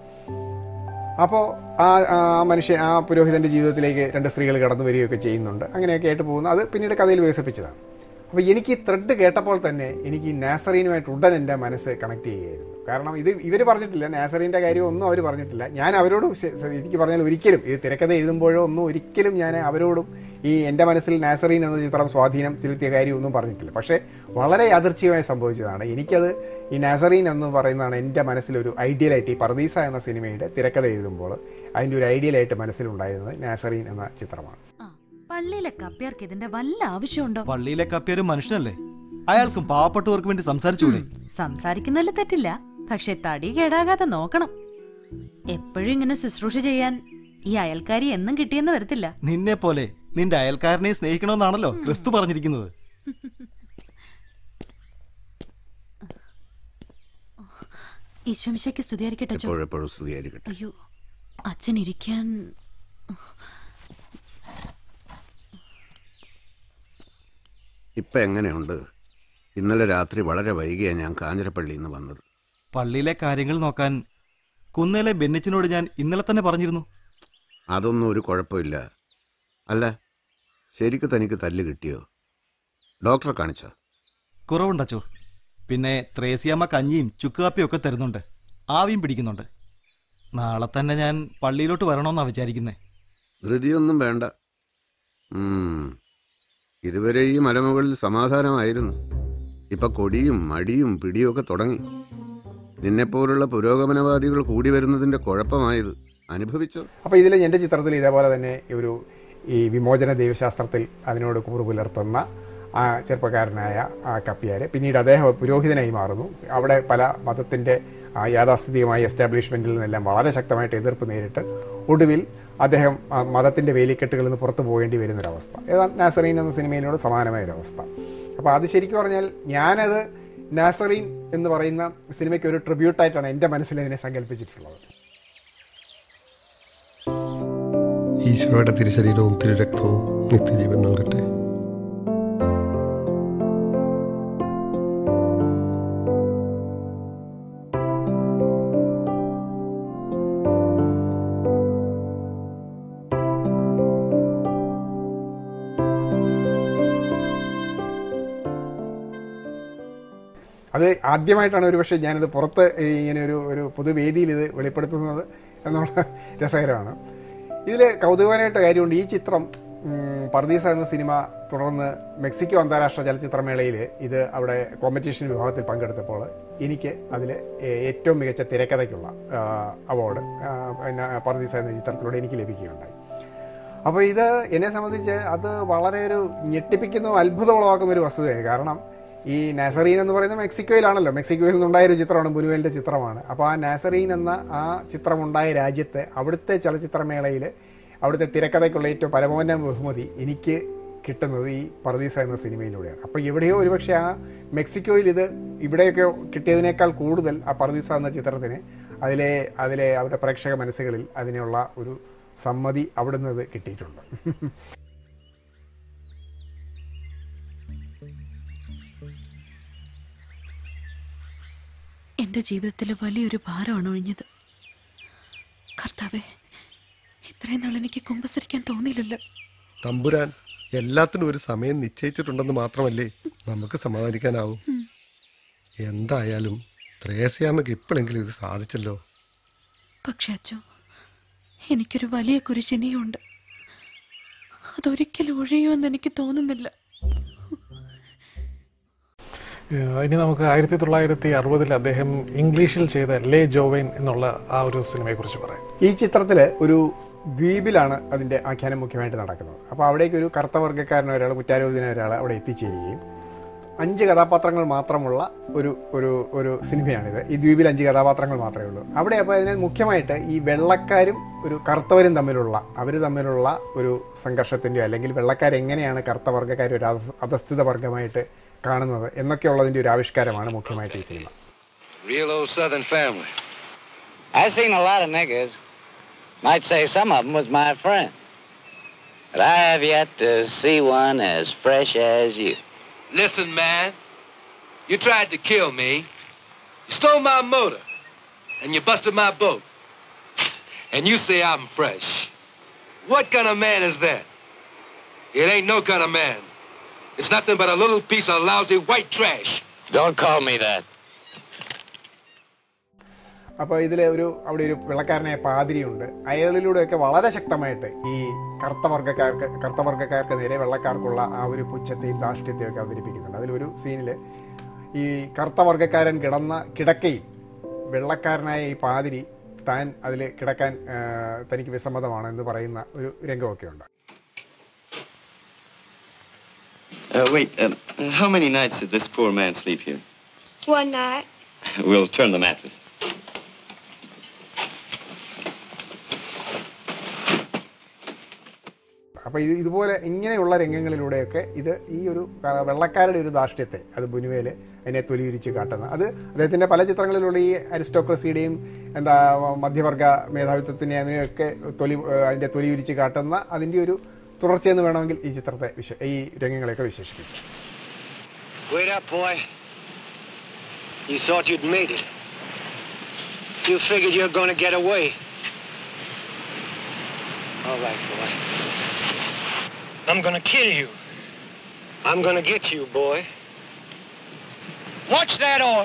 അപ്പോൾ ആ ആ മനുഷ്യൻ ആ പുരോഹിതൻ്റെ ജീവിതത്തിലേക്ക് രണ്ട് സ്ത്രീകൾ കടന്നു വരികയൊക്കെ ചെയ്യുന്നുണ്ട് അങ്ങനെയൊക്കെ ആയിട്ട് പോകുന്നു അത് പിന്നീട് കഥയിൽ വികസിപ്പിച്ചതാണ് അപ്പോൾ എനിക്ക് ഈ ത്രെഡ് കേട്ടപ്പോൾ തന്നെ എനിക്ക് ഈ നാസറീനുമായിട്ട് ഉടൻ എൻ്റെ മനസ്സ് കണക്ട് ചെയ്യുകയായിരുന്നു കാരണം ഇത് ഇവർ പറഞ്ഞിട്ടില്ല നാസറീൻ്റെ കാര്യം ഒന്നും അവർ പറഞ്ഞിട്ടില്ല ഞാൻ അവരോട് ശ- ശ- എനിക്ക് പറഞ്ഞാൽ ഒരിക്കലും ഇത് തിരക്കഥ എഴുതുമ്പോഴോ ഒന്നും ഒരിക്കലും ഞാൻ അവരോടും ഈ എൻ്റെ മനസ്സിൽ നാസറീൻ എന്ന ചിത്രം സ്വാധീനം ചെലുത്തിയ കാര്യം ഒന്നും പറഞ്ഞിട്ടില്ല പക്ഷേ വളരെ യാദൃച്ഛികമായി സംഭവിച്ചതാണ് എനിക്കത് ഈ നാസറീൻ എന്ന് പറയുന്നതാണ് എൻ്റെ മനസ്സിലൊരു ഐഡിയലായിട്ട് ഈ പർദീസ എന്ന സിനിമയുടെ തിരക്കഥ എഴുതുമ്പോൾ അതിൻ്റെ ഒരു ഐഡിയലായിട്ട് മനസ്സിലുണ്ടായിരുന്നത് നാസറീൻ എന്ന ചിത്രമാണ് ആ, പള്ളിയിലെ കപ്പ്യാർക്ക് ഇതിന്റെ വല്ല ആവശ്യമുണ്ടോ പള്ളിയിലെ കപ്പിയൊരു മനുഷ്യനല്ലേ അയാൾക്കും പാവപ്പെട്ടവർക്ക് വേണ്ടി സംസാരിച്ചൂടെ സംസാരിക്കുന്നതിൽ തെറ്റില്ല പക്ഷെ തടി കേടാകാതെ നോക്കണം എപ്പോഴും ഇങ്ങനെ ശുശ്രൂഷ ചെയ്യാൻ ഈ അയൽക്കാരി എന്നും കിട്ടിയെന്ന് വരത്തില്ല നിന്നെ പോലെ നിന്റെ അയൽക്കാരനെ സ്നേഹിക്കണമെന്നാണല്ലോ ക്രിസ്തു പറഞ്ഞിരിക്കുന്നത് ഈശോമിശയ്ക്ക് സ്തുതിയായിരിക്കട്ടെ അച്ചോ. എപ്പോഴെപ്പോഴും സ്തുതിയായിരിക്കട്ടെ അയ്യോ അച്ഛൻ ഇരിക്കാൻ ഇപ്പം എങ്ങനെയുണ്ട് ഇന്നലെ രാത്രി വളരെ വൈകിയാണ് ഞാൻ കാഞ്ഞിരപ്പള്ളിയിൽ നിന്ന് വന്നത് പള്ളിയിലെ കാര്യങ്ങൾ നോക്കാൻ കുന്നേലെ ബെന്നിച്ചിനോട് ഞാൻ ഇന്നലെ തന്നെ പറഞ്ഞിരുന്നു അതൊന്നും ഒരു കുഴപ്പമില്ല അല്ല ശരിക്ക് തനിക്ക് തല്ല് കിട്ടിയോ ഡോക്ടറെ കാണിച്ചോ കുറവുണ്ടച്ചോ പിന്നെ ത്രേസ്യാമ്മ കഞ്ഞിയും ചുക്കുകാപ്പിയും ഒക്കെ തരുന്നുണ്ട് ആവിയും പിടിക്കുന്നുണ്ട് നാളെ തന്നെ ഞാൻ പള്ളിയിലോട്ട് വരണമെന്നാണ് വിചാരിക്കുന്നത് ധൃതിയൊന്നും വേണ്ട ഉം. ഇതുവരെ ഈ മലമുകളിൽ സമാധാനമായിരുന്നു ഇപ്പൊ കൊടിയും മടിയും പിടിയും ഒക്കെ തുടങ്ങി നിന്നെപ്പോലുള്ള പുരോഗമനവാദികൾ കൂടി വരുന്നതിന്റെ കുഴപ്പമായത് അനുഭവിച്ചോ അപ്പോൾ ഇതിൽ എൻ്റെ ചിത്രത്തിൽ ഇതേപോലെ തന്നെ ഒരു ഈ വിമോചന ദൈവശാസ്ത്രത്തിൽ അതിനോട് കൂറ് പുലർത്തുന്ന ആ ചെറുപ്പക്കാരനായ ആ കപ്പിയാർ പിന്നീട് അദ്ദേഹം പുരോഹിതനായി മാറുന്നു അവിടെ പല മതത്തിൻ്റെ യാഥാസ്ഥിതികമായ എസ്റ്റാബ്ലിഷ്മെൻറ്റിൽ നിന്നെല്ലാം വളരെ ശക്തമായിട്ട് എതിർപ്പ് നേരിട്ട് ഒടുവിൽ അദ്ദേഹം ആ മതത്തിൻ്റെ വേലിക്കെട്ടുകളിൽ നിന്ന് പുറത്തു പോകേണ്ടി വരുന്നൊരവസ്ഥ ഏതാണ്ട് നാസറീൻ എന്ന സിനിമയിനോട് സമാനമായ ഒരവസ്ഥ അപ്പോൾ അത് ശരിക്കും പറഞ്ഞാൽ ഞാനത് നാസറീൻ എന്ന് പറയുന്ന സിനിമയ്ക്ക് ഒരു ട്രിബ്യൂട്ടായിട്ടാണ് എൻ്റെ മനസ്സിൽ ഇതിനെ സങ്കല്പിച്ചിട്ടുള്ളത് ഈശോയുടെ തിരുശരീരവും തിരുരക്തവും നിത്യജീവൻ നൽകട്ടെ അത് ആദ്യമായിട്ടാണ് ഒരു പക്ഷേ ഞാനിത് പുറത്ത് ഈ ഇങ്ങനെ ഒരു ഒരു പൊതുവേദിയിൽ ഇത് വെളിപ്പെടുത്തുന്നത് എന്നുള്ള രസകരമാണ് ഇതിൽ കൗതുകമായിട്ട് കാര്യമുണ്ട് ഈ ചിത്രം ഉം, പർദീസ എന്ന സിനിമ തുടർന്ന് മെക്സിക്കോ അന്താരാഷ്ട്ര ചലച്ചിത്രമേളയിൽ ഇത് അവിടെ കോമ്പറ്റീഷൻ വിഭാഗത്തിൽ പങ്കെടുത്തപ്പോൾ എനിക്ക് അതിൽ ഏറ്റവും മികച്ച തിരക്കഥയ്ക്കുള്ള അവാർഡ് പിന്നെ പർദീസ എന്ന ചിത്രത്തിലൂടെ എനിക്ക് ലഭിക്കുകയുണ്ടായി അപ്പോൾ ഇത് എന്നെ സംബന്ധിച്ച് അത് വളരെ ഒരു ഞെട്ടിപ്പിക്കുന്ന അത്ഭുതം ഉളവാക്കുന്ന ഒരു വസ്തുതയാണ് കാരണം ഈ നാസറീൻ എന്ന് പറയുന്നത് മെക്സിക്കോയിലാണല്ലോ മെക്സിക്കോയിൽ നിന്നുണ്ടായ ഒരു ചിത്രമാണ് ബുനുവലിൻ്റെ ചിത്രമാണ് അപ്പോൾ ആ നാസറീൻ എന്ന ആ ചിത്രമുണ്ടായ രാജ്യത്ത് അവിടുത്തെ ചലച്ചിത്രമേളയിൽ അവിടുത്തെ തിരക്കഥയ്ക്കുള്ള ഏറ്റവും പരമോന്നത ബഹുമതി എനിക്ക് കിട്ടുന്നത് ഈ പർദീസ എന്ന സിനിമയിലൂടെയാണ് അപ്പോൾ എവിടെയോ ഒരുപക്ഷെ ആ മെക്സിക്കോയിൽ ഇത് ഇവിടെയൊക്കെ കിട്ടിയതിനേക്കാൾ കൂടുതൽ ആ പർദീസ എന്ന ചിത്രത്തിന് അതിലെ അതിലെ അവരുടെ പ്രേക്ഷക മനസ്സുകളിൽ അതിനുള്ള ഒരു സമ്മതി അവിടുന്ന് ഇത് കിട്ടിയിട്ടുണ്ട് എന്റെ ജീവിതത്തിലെ വലിയൊരു ഭാരമാണ് ഒഴിഞ്ഞത് കർത്താവെ ഇത്രയും നാൾ എനിക്ക് കുമ്പസരിക്കാൻ തോന്നിയില്ലല്ലോ തമ്പുരാൻ എല്ലാത്തിനും ഒരു സമയം നിശ്ചയിച്ചിട്ടുണ്ടെന്ന് മാത്രമല്ലേ നമുക്ക് സമാധാനിക്കാനാവും എന്തായാലും ത്രേസ്യാമക്ക് ഇപ്പോഴെങ്കിലും ഇത് സാധിച്ചല്ലോ പക്ഷെ അച്ചോ എനിക്കൊരു വലിയ കുരിശിനിയുണ്ട് അതൊരിക്കലും ഒഴിയുമെന്ന് എനിക്ക് തോന്നുന്നില്ല ഏഹ് ഇനി നമുക്ക് ആയിരത്തി തൊള്ളായിരത്തി അറുപതിൽ അദ്ദേഹം ഇംഗ്ലീഷിൽ ചെയ്ത ലേ ജോവൈൻ എന്നുള്ള ആ ഒരു സിനിമയെക്കുറിച്ച് പറയാം ഈ ചിത്രത്തിൽ ഒരു ദ്വീപിലാണ് അതിൻ്റെ ആഖ്യാനം മുഖ്യമായിട്ട് നടക്കുന്നത് അപ്പോൾ അവിടേക്ക് ഒരു കറുത്ത വർഗ്ഗക്കാരനോ ഒരാൾ കുറ്റാരോപിതന ഒരാൾ അവിടെ എത്തിച്ചേരുകയും അഞ്ച് കഥാപാത്രങ്ങൾ മാത്രമുള്ള ഒരു ഒരു ഒരു സിനിമയാണിത് ഈ ദ്വീപിൽ അഞ്ച് കഥാപാത്രങ്ങൾ മാത്രമേ ഉള്ളൂ അവിടെ അപ്പോൾ അതിന് മുഖ്യമായിട്ട് ഈ വെള്ളക്കാരും ഒരു കറുത്തവരും തമ്മിലുള്ള അവർ തമ്മിലുള്ള ഒരു സംഘർഷത്തിൻ്റെയോ അല്ലെങ്കിൽ വെള്ളക്കാരെങ്ങനെയാണ് കറുത്ത വർഗ്ഗക്കാർ ഒരു അധ- അധസ്ഥിത വർഗ്ഗമായിട്ട് കാണുന്നത് എന്നൊക്കെയുള്ളതിൻ്റെ ഒരു ആവിഷ്കാരമാണ് മുഖ്യമായിട്ട് ഈ സിനിമ Real old Southern family. I've seen a lot of niggers. Might say some of them was my friend. But I have yet to see one as fresh as you. Listen, man. You tried to kill me. You stole my motor. And you busted my boat. And you say I'm fresh. What kind of man is that? It ain't no kind of man. It's nothing but a little piece of lousy white trash. Don't call me that. അപ്പോൾ ഇതിൽ ഒരു അവിടെ ഒരു വെള്ളക്കാരനായ പാതിരിയുണ്ട് അയാളിലൂടെയൊക്കെ വളരെ ശക്തമായിട്ട് ഈ കറുത്ത വർഗ്ഗക്കാർക്ക് കറുത്ത വർഗ്ഗക്കാർക്ക് നേരെ വെള്ളക്കാർക്കുള്ള ആ ഒരു പുച്ഛത്തെയും ധാർഷ്ട്യത്തെയും ഒക്കെ അവതരിപ്പിക്കുന്നുണ്ട് അതിലൊരു സീനിൽ ഈ കറുത്ത വർഗ്ഗക്കാരൻ കിടന്ന കിടക്കയിൽ വെള്ളക്കാരനായ ഈ പാതിരി താൻ അതിൽ കിടക്കാൻ ആ, തനിക്ക് വിസമ്മതമാണ് എന്ന് പറയുന്ന ഒരു രംഗമൊക്കെ ഉണ്ട് Uh, wait, um, how many nights did this poor man sleep here? One night. We'll turn the mattress. അപ്പോൾ ഇത് ഇതുപോലെ ഇങ്ങനെയുള്ള രംഗങ്ങളിലൂടെയൊക്കെ ഇത് ഈ ഒരു ക- വെള്ളക്കാരുടെ ഒരു ധാർഷ്ട്യത്തെ അത് ബുനുവേൽ അതിനെ തൊലിയുരിച്ച് കാട്ടുന്ന അത് അദ്ദേഹത്തിൻ്റെ പല ചിത്രങ്ങളിലുള്ള ഈ അരിസ്റ്റോക്രസിയുടെയും എന്താ മധ്യവർഗ മേധാവിത്വത്തിനെ അതിനെയൊക്കെ തൊലി അതിൻ്റെ തൊലിയുരിച്ച് കാട്ടുന്ന അതിൻ്റെ ഒരു തുടർച്ചയെന്ന് വേണമെങ്കിൽ ഈ ചിത്രത്തെ വിശ ഈ രംഗങ്ങളെയൊക്കെ വിശേഷിപ്പിക്കാം Wait up, boy. You thought you'd made it. You figured you're going to get away. All right, boy. I'm going to kill you. I'm going to get you, boy. Watch that oar.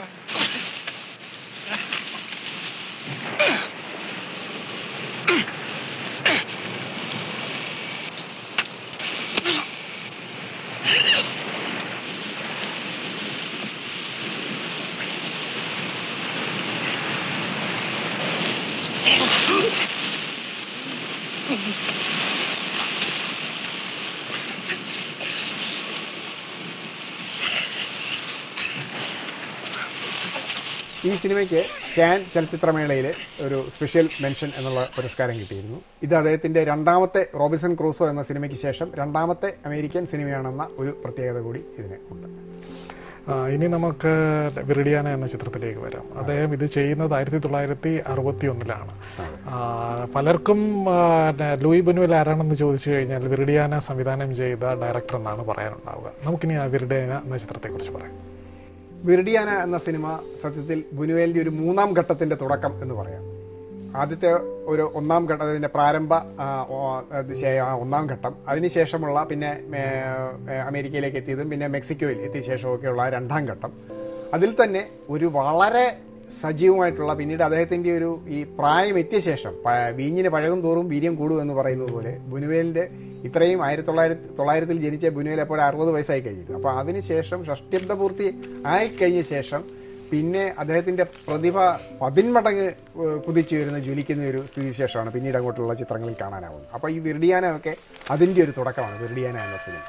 ഈ സിനിമയ്ക്ക് can ചലച്ചിത്രമേളയിൽ ഒരു special mention എന്നുള്ള പുരസ്കാരം കിട്ടിയിരുന്നു ഇത് അദ്ദേഹത്തിൻ്റെ രണ്ടാമത്തെ Robinson Crusoe എന്ന സിനിമയ്ക്ക് ശേഷം രണ്ടാമത്തെ അമേരിക്കൻ സിനിമയാണെന്ന ഒരു പ്രത്യേകത കൂടി ഇതിന് ഉണ്ട് ആ, ഇനി നമുക്ക് വിറിഡിയാന എന്ന ചിത്രത്തിലേക്ക് വരാം അദ്ദേഹം ഇത് ചെയ്യുന്നത് ആയിരത്തി തൊള്ളായിരത്തി അറുപത്തി ഒന്നിലാണ് പലർക്കും ആ, ന- ലൂയി ബനുവൽ ആരാണെന്ന് ചോദിച്ചു കഴിഞ്ഞാൽ വിറിഡിയാന സംവിധാനം ചെയ്ത ഡയറക്ടർ എന്നാണ് പറയാനുണ്ടാവുക നമുക്കിനി ആ വിറിഡിയാന എന്ന ചിത്രത്തെക്കുറിച്ച് പറയാം വിർഡിയാന എന്ന സിനിമ സത്യത്തിൽ ബുനുവേലിൻ്റെ ഒരു മൂന്നാം ഘട്ടത്തിൻ്റെ തുടക്കം എന്ന് പറയാം ആദ്യത്തെ ഒരു ഒന്നാം ഘട്ടം അതിൻ്റെ പ്രാരംഭ ആ, ഓ, അത് ശേ- ആ ഒന്നാം ഘട്ടം അതിനുശേഷമുള്ള പിന്നെ ഏ, ഏ, അമേരിക്കയിലേക്ക് എത്തിയതും പിന്നെ മെക്സിക്കോയിൽ എത്തിയ ശേഷമൊക്കെയുള്ള ആ രണ്ടാം ഘട്ടം അതിൽ തന്നെ ഒരു വളരെ സജീവമായിട്ടുള്ള പിന്നീട് അദ്ദേഹത്തിൻ്റെ ഒരു ഈ പ്രായം എത്തിയ ശേഷം പ- വീഞ്ഞിന് പഴകും തോറും വീര്യം കൂടും എന്ന് പറയുന്നത് പോലെ ബുനുവേലിൻ്റെ ഇത്രയും ആയിരത്തി തൊള്ളായിരത്തി തൊള്ളായിരത്തിൽ ജനിച്ച ബുനുവേൽ അപ്പോൾ അറുപത് വയസ്സായി കഴിഞ്ഞിരുന്നു അപ്പോൾ അതിനുശേഷം ഷഷ്ടിബ്ദ പൂർത്തി ആയിക്കഴിഞ്ഞ ശേഷം പിന്നെ അദ്ദേഹത്തിന്റെ പ്രതിഭ പതിന്മടങ്ങ് ഏഹ്, കുതിച്ചുയരുന്ന ജ്വലിക്കുന്ന ഒരു സ്ഥിതിവിശേഷമാണ് പിന്നീട് അങ്ങോട്ടുള്ള ചിത്രങ്ങളിൽ കാണാനാവുന്നത് അപ്പോൾ ഈ വിർഡിയാന ഒക്കെ അതിൻ്റെ ഒരു തുടക്കമാണ് വിർഡിയാന എന്ന സിനിമ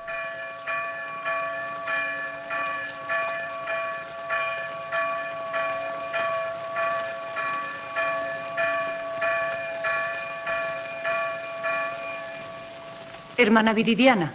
Hermana Viridiana.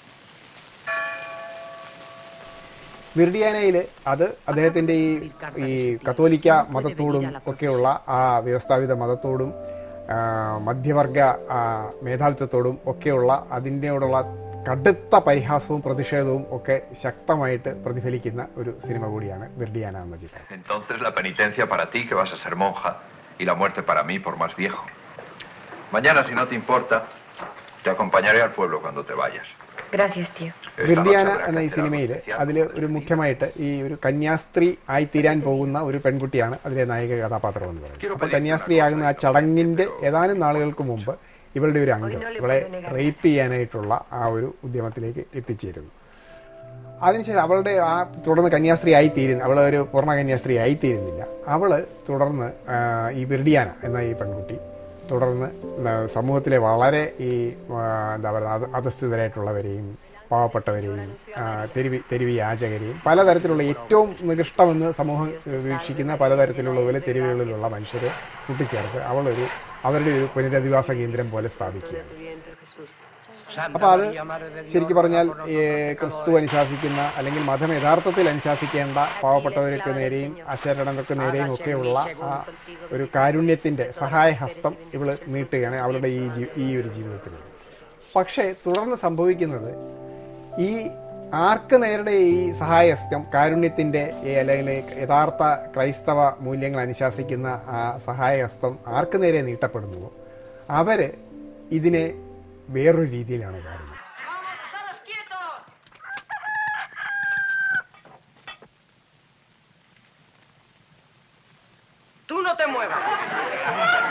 വിർഡിയാനയിൽ അത് അദ്ദേഹത്തിന്റെ ഈ ഈ കത്തോലിക്ക മതത്തോടും ഒക്കെയുള്ള ആ വ്യവസ്ഥാപിത മതത്തോടും ആ, മധ്യവർഗ ആ, മേധാവിത്വത്തോടും ഒക്കെയുള്ള അതിൻ്റെയോടുള്ള കടുത്ത പരിഹാസവും പ്രതിഷേധവും ഒക്കെ ശക്തമായിട്ട് പ്രതിഫലിക്കുന്ന ഒരു സിനിമ കൂടിയാണ് വിർഡിയാന എന്ന ചിത്രം Entonces la penitencia para ti que vas a ser monja y la muerte para mí por más viejo. Mañana, si no te importa, te acompañaré al pueblo cuando te vayas. Gracias, tío. വിർഡിയാന എന്ന ഈ സിനിമയിൽ അതിൽ ഒരു മുഖ്യമായിട്ട് ഈ ഒരു കന്യാസ്ത്രീ ആയി തീരാൻ പോകുന്ന ഒരു പെൺകുട്ടിയാണ് അതിലെ നായിക കഥാപാത്രം എന്ന് പറയുന്നത് അപ്പോൾ കന്യാസ്ത്രീ ആകുന്ന ആ ചടങ്ങിന്റെ ഏതാനും നാളുകൾക്ക് മുമ്പ് ഇവളുടെ ഒരു അംഗം ഇവളെ റേപ്പ് ചെയ്യാനായിട്ടുള്ള ആ ഒരു ഉദ്യമത്തിലേക്ക് എത്തിച്ചേരുന്നു അതിനുശേഷം അവളുടെ ആ തുടർന്ന് കന്യാസ്ത്രീ ആയിത്തീരുന്ന അവൾ ഒരു പൂർണ്ണ കന്യാസ്ത്രീ ആയിത്തീരുന്നില്ല അവള് തുടർന്ന് ആ, ഈ ബിർഡിയാന എന്ന ഈ പെൺകുട്ടി തുടർന്ന് ആ, സമൂഹത്തിലെ വളരെ ഈ ആ, എന്താ പറയുക അത് അധസ്ഥിതരായിട്ടുള്ളവരെയും പാവപ്പെട്ടവരെയും ആ, തെരുവി തെരുവി യാചകരെയും പലതരത്തിലുള്ള ഏറ്റവും നികൃഷ്ടമെന്ന് സമൂഹം വീക്ഷിക്കുന്ന പലതരത്തിലുള്ള പോലെ തെരുവുകളിലുള്ള മനുഷ്യരെ കൂട്ടിച്ചേർത്ത് അവളൊരു അവരുടെ ഒരു പുനരധിവാസ കേന്ദ്രം പോലെ സ്ഥാപിക്കുകയാണ് അപ്പോൾ അത് ശരിക്കും പറഞ്ഞാൽ ഈ ക്രിസ്തു അനുശാസിക്കുന്ന അല്ലെങ്കിൽ മതം യഥാർത്ഥത്തിൽ അനുശാസിക്കേണ്ട പാവപ്പെട്ടവർക്ക് നേരെയും അശരണർക്ക് നേരെയും ഒക്കെയുള്ള ആ ഒരു കാരുണ്യത്തിൻ്റെ സഹായഹസ്തം ഇവള് നീട്ടുകയാണ് അവളുടെ ഈ ജീ ഈ ഒരു ജീവിതത്തിൽ പക്ഷേ തുടർന്ന് സംഭവിക്കുന്നത് ഈ ആർക്ക് നേരുടെ ഈ സഹായഹസ്തം കാരുണ്യത്തിൻ്റെ ഈ അല്ലെങ്കിൽ യഥാർത്ഥ ക്രൈസ്തവ മൂല്യങ്ങൾ അനുശാസിക്കുന്ന ആ സഹായഹസ്തം ആർക്ക് നേരെ നീട്ടപ്പെടുന്നുവോ അവര് ഇതിനെ വേറൊരു രീതിയിലാണ് കാണുന്നത് Tú no te muevas.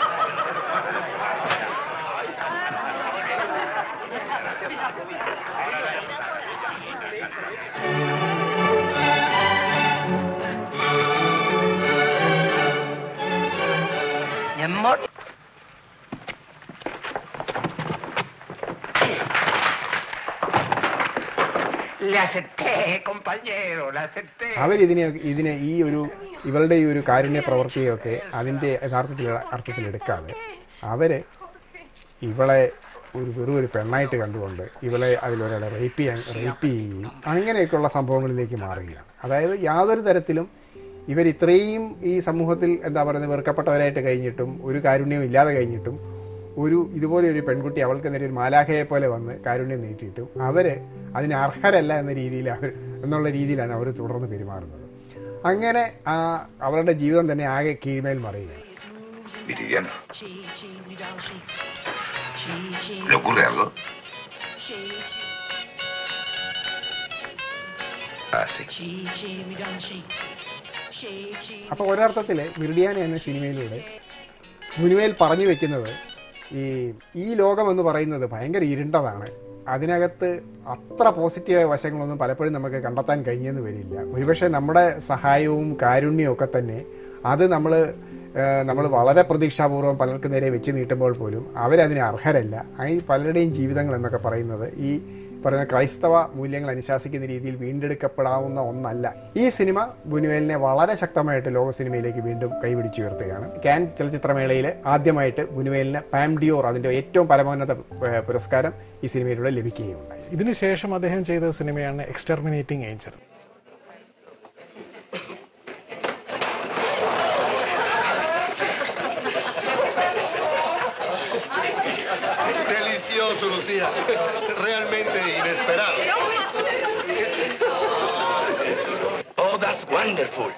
Mi amor. Le acepté, compañero, le acepté. അവരിതിനെ ഇതിനെ ഈ ഒരു ഇവളുടെ ഈ ഒരു കാരുണ്യ പ്രവൃത്തിയൊക്കെ അതിൻ്റെ യഥാർത്ഥത്തിൽ അർത്ഥത്തിലെടുക്കാതെ അവര് ഇവളെ ഒരു വെറും ഒരു പെണ്ണായിട്ട് കണ്ടുകൊണ്ട് ഇവളെ അതിലൊരാളെ റേപ്പ് ചെയ്യാൻ റേപ്പ് ചെയ്യുകയും അങ്ങനെയൊക്കെയുള്ള സംഭവങ്ങളിലേക്ക് മാറുകയാണ് അതായത് യാതൊരു തരത്തിലും ഇവർ ഇത്രയും ഈ സമൂഹത്തിൽ എന്താ പറയുന്നത് വെറുക്കപ്പെട്ടവരായിട്ട് കഴിഞ്ഞിട്ടും ഒരു കാരുണ്യവും ഇല്ലാതെ കഴിഞ്ഞിട്ടും ഒരു ഇതുപോലെ ഒരു പെൺകുട്ടി അവൾക്ക് നേരെ ഒരു മാലാഖയെ പോലെ വന്ന് കാരുണ്യം നീട്ടിയിട്ടും അവര് അതിന് അർഹരല്ല എന്ന രീതിയിൽ അവർ എന്നുള്ള രീതിയിലാണ് അവർ തുടർന്ന് പെരുമാറുന്നത് അങ്ങനെ ആ അവരുടെ ജീവിതം തന്നെ ആകെ കീഴ്മേൽ മറിയുകയാണ് Viridiana. ¿Le ocurre algo? Ah, sí. അപ്പോൾ ഒരർത്ഥത്തിൽ വിർഡിയാന എന്ന സിനിമയിലൂടെ മുനുവേൽ പറഞ്ഞു വെക്കുന്നത് ഈ ഈ ലോകം എന്ന് പറയുന്നത് ഭയങ്കര ഇരുണ്ടതാണ് അതിനകത്ത് അത്ര പോസിറ്റീവായ വശങ്ങളൊന്നും പലപ്പോഴും നമുക്ക് കണ്ടെത്താൻ കഴിഞ്ഞെന്ന് വരില്ല ഒരുപക്ഷെ നമ്മുടെ സഹായവും കാരുണ്യവും ഒക്കെ തന്നെ അത് നമ്മൾ നമ്മൾ വളരെ പ്രതീക്ഷാപൂർവ്വം പലർക്ക് നേരെ വെച്ച് നീട്ടുമ്പോൾ പോലും അവരതിന് അർഹരല്ല ഈ പലരുടെയും ജീവിതങ്ങൾ എന്നൊക്കെ പറയുന്നത് ഈ പറയുന്ന ക്രൈസ്തവ മൂല്യങ്ങൾ അനുശാസിക്കുന്ന രീതിയിൽ വീണ്ടെടുക്കപ്പെടാവുന്ന ഒന്നല്ല ഈ സിനിമ ബുനുവേലിനെ വളരെ ശക്തമായിട്ട് ലോക സിനിമയിലേക്ക് വീണ്ടും കൈപിടിച്ചുയർത്തുകയാണ് ക്യാൻ ചലച്ചിത്രമേളയിൽ ആദ്യമായിട്ട് ബുനുവേലിന് പാംഡിയോർ അതിൻ്റെ ഏറ്റവും പരമോന്നത ഏഹ്, പുരസ്കാരം ഈ സിനിമയിലൂടെ ലഭിക്കുകയുണ്ടായി ഇതിനുശേഷം അദ്ദേഹം ചെയ്ത സിനിമയാണ് exterminating angel Delicioso, Lucía. Realmente inesperado. Oh, that's wonderful.